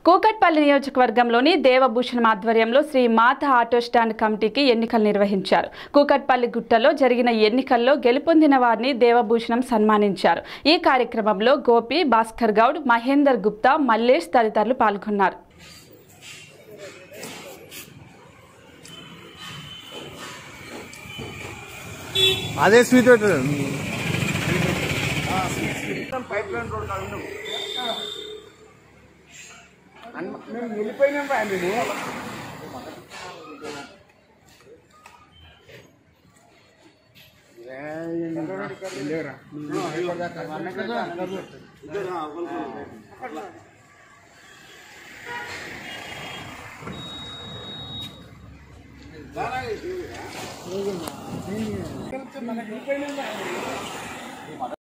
కూకట్పల్లి నియోజకవర్గంలోని దేవభూషణం ఆధ్వర్యంలో శ్రీ మాత ఆటో స్టాండ్ కమిటీకి ఎన్నికలు నిర్వహించారు కూకట్పల్లి గుట్టలో జరిగిన ఎన్నికల్లో గెలుపొందిన వారిని దేవభూషణం సన్మానించారు ఈ కార్యక్రమంలో గోపి భాస్కర్ గౌడ్ మహేందర్ గుప్తా మల్లేష్ తదితరులు పాల్గొన్నారు అదే స్వీట్ పెట్టు పైప్ లైన్ రోడ్ కాదు నువ్వు. అన్న- మేము వెళ్ళిపోయినాం రా మేము వెళ్ళేవరా